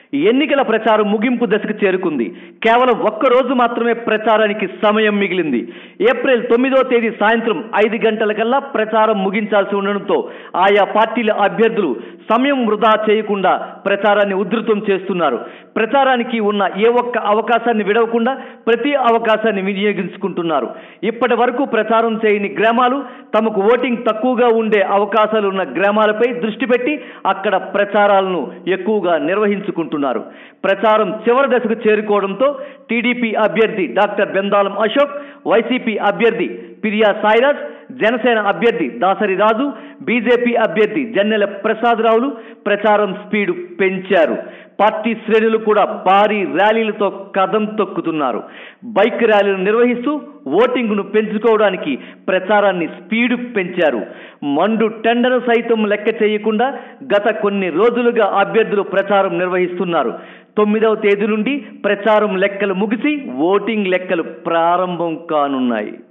ఎన్నికల ప్రచారం ముగింపు దశకు చేరుకుంది కేవలం ఒక్క రోజు మాత్రమే ప్రచారానికి సమయం మిగిలింది ఏప్రిల్ తొమ్మిదో తేదీ సాయంత్రం ఐదు గంటలకల్లా ప్రచారం ముగించాల్సి ఉండడంతో ఆయా పార్టీల అభ్యర్థులు సమయం వృధా చేయకుండా ప్రచారాన్ని ఉధృతం చేస్తున్నారు ప్రచారానికి ఉన్న ఏ ఒక్క అవకాశాన్ని విడవకుండా ప్రతి అవకాశాన్ని వినియోగించుకుంటున్నారు ఇప్పటి వరకు ప్రచారం చేయని గ్రామాలు తమకు ఓటింగ్ తక్కువగా ఉండే అవకాశాలు ఉన్న గ్రామాలపై దృష్టి పెట్టి అక్కడ ప్రచారాలను ఎక్కువగా నిర్వహించుకుంటున్నారు ప్రచారం చివరి దశకు చేరుకోవడంతో టీడీపీ అభ్యర్థి డాక్టర్ బెందాలం అశోక్ వైసీపీ అభ్యర్థి పిరియా సాయిరాజ్ జనసేన అభ్యర్థి దాసరి రాజు బీజేపీ అభ్యర్థి జన్నెల ప్రసాద్ రావులు ప్రచారం స్పీడ్ పెంచారు పార్టీ శ్రేణులు కూడా భారీ ర్యాలీలతో కదం తొక్కుతున్నారు బైక్ ర్యాలీలు నిర్వహిస్తూ ఓటింగ్ను పెంచుకోవడానికి ప్రచారాన్ని స్పీడ్ పెంచారు మండు టెండర్ సైతం లెక్క చేయకుండా గత కొన్ని రోజులుగా అభ్యర్థులు ప్రచారం నిర్వహిస్తున్నారు తొమ్మిదవ తేదీ నుండి ప్రచారం లెక్కలు ముగిసి ఓటింగ్ లెక్కలు ప్రారంభం కానున్నాయి